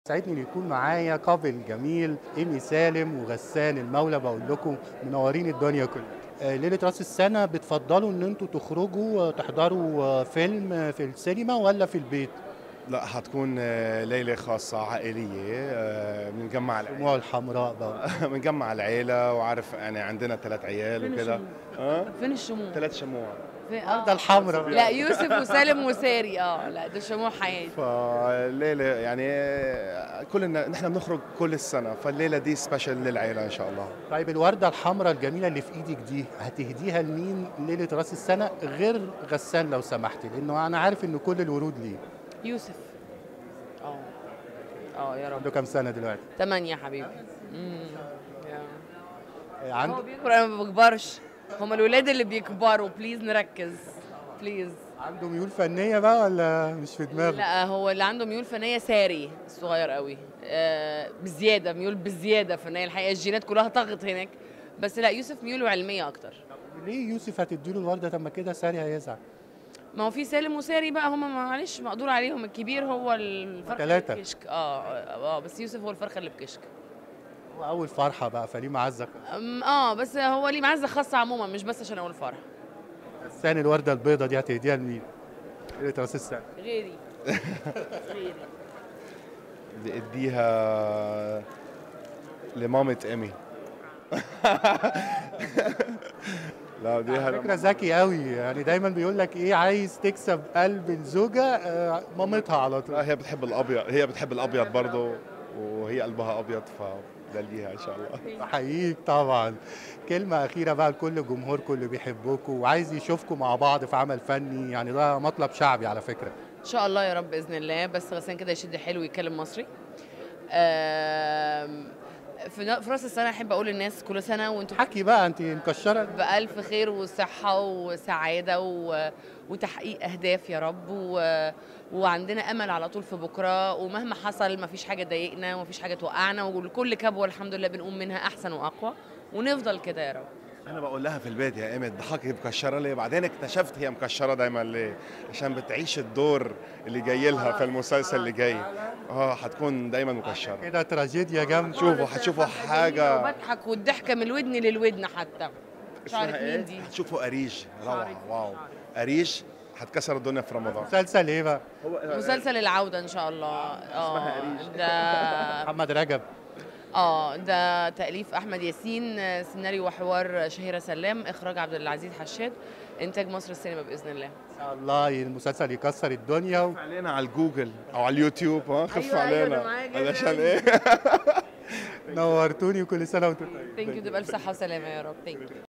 سعدني ان يكون معايا كابل جميل ايمي سالم وغسان المولى بقول لكم منورين الدنيا كلها آه، ليله راس السنه بتفضلوا ان انتوا تخرجوا آه، تحضروا آه، فيلم آه، في السينما ولا في البيت لا هتكون آه، ليلة خاصة عائلية آه، بنجمع العيلة الدموع الحمراء بقى بنجمع العيلة وعارف يعني عندنا ثلاث عيال فين وكده الشموع؟ اه فين الشموع؟ ثلاث شموع في- ده الحمراء لا يوسف وسالم وساري اه لا ده شموع حياتي فالليلة يعني آه، كلنا نحن بنخرج كل السنة فالليلة دي سبيشال للعيلة إن شاء الله طيب الورده الحمراء الجميله اللي في ايدك دي هتهديها لمين ليله راس السنه غير غسان لو سمحتي لانه انا عارف ان كل الورود ليه يوسف اه اه يا رب عنده كام سنه دلوقتي تمانية حبيبي امم يا. آه، هو عنده بيكبر انا ما بكبرش هما الولاد اللي بيكبروا بليز نركز بليز عنده ميول فنيه بقى ولا مش في دماغه لا هو اللي عنده ميول فنيه ساري الصغير قوي آه بزياده ميول بزياده فنيه الحقيقه الجينات كلها طغت هناك بس لا يوسف ميوله علميه اكتر ليه يوسف هتديله الورده طب ما كده ساري هيزعل ما هو في سالم وساري بقى هما معلش مقدور عليهم الكبير هو الفرخه تلاتة. اللي بكشك اه اه بس يوسف هو الفرخه اللي بكشك هو اول فرحه بقى فليه معزه أم، اه بس هو ليه معزه خاصه عموما مش بس عشان اول فرح غسان الورده البيضه دي هتهديها لمين ليله راس السنه غيري غيري بدي اديها لمامة ايمي لا بديها على فكره لم- ذكي قوي يعني دايما بيقول لك ايه عايز تكسب قلب الزوجه آه، مامتها على طول لا هي بتحب الابيض هي بتحب الابيض برضه وهي قلبها ابيض فدليها ان شاء الله بحييك طبعا كلمة أخيرة بقى لكل جمهوركم اللي بيحبوكوا وعايز يشوفكم مع بعض في عمل فني يعني ده مطلب شعبي على فكرة ان شاء الله يا رب باذن الله بس غسان كده يشد حلو يتكلم مصري آم، في في راس السنه احب اقول للناس كل سنه وانتم حكي بقى أنت مكشرة بألف خير وصحة وسعادة و... وتحقيق أهداف يا رب و... وعندنا أمل على طول في بكرة ومهما حصل مفيش حاجة تضايقنا ومفيش حاجة توقعنا وكل كبوة الحمد لله بنقوم منها أحسن وأقوى ونفضل كده يا رب انا بقول لها في البيت يا ايمي تضحكي مكشره ليه بعدين اكتشفت هي مكشره دايما ليه عشان بتعيش الدور اللي جاي لها في المسلسل اللي جاي اه هتكون دايما مكشره كده تراجيديا جامدة شوفوا هتشوفوا حاجه وبضحك والضحكة من الودن للودن حتى مش عارف اسمها مين ايه دي هتشوفوا اريج روعه شعرك. واو اريج هتكسر الدنيا في رمضان مسلسل إيه بقى؟ مسلسل العودة إن شاء الله اه ده محمد رجب اه ده تأليف أحمد ياسين آه، سيناريو وحوار شهيرة سلام إخراج عبد العزيز حشاد إنتاج مصر السينما بإذن الله إن شاء الله المسلسل يكسر الدنيا و... علينا على الجوجل او على اليوتيوب ها خف أيوة، أيوة، علينا أنا معاك جدا. علشان ايه نورتوني وكل سنة وأنتم طيبين ثانك يو بألف صحة وسلامة يا رب ثانك يو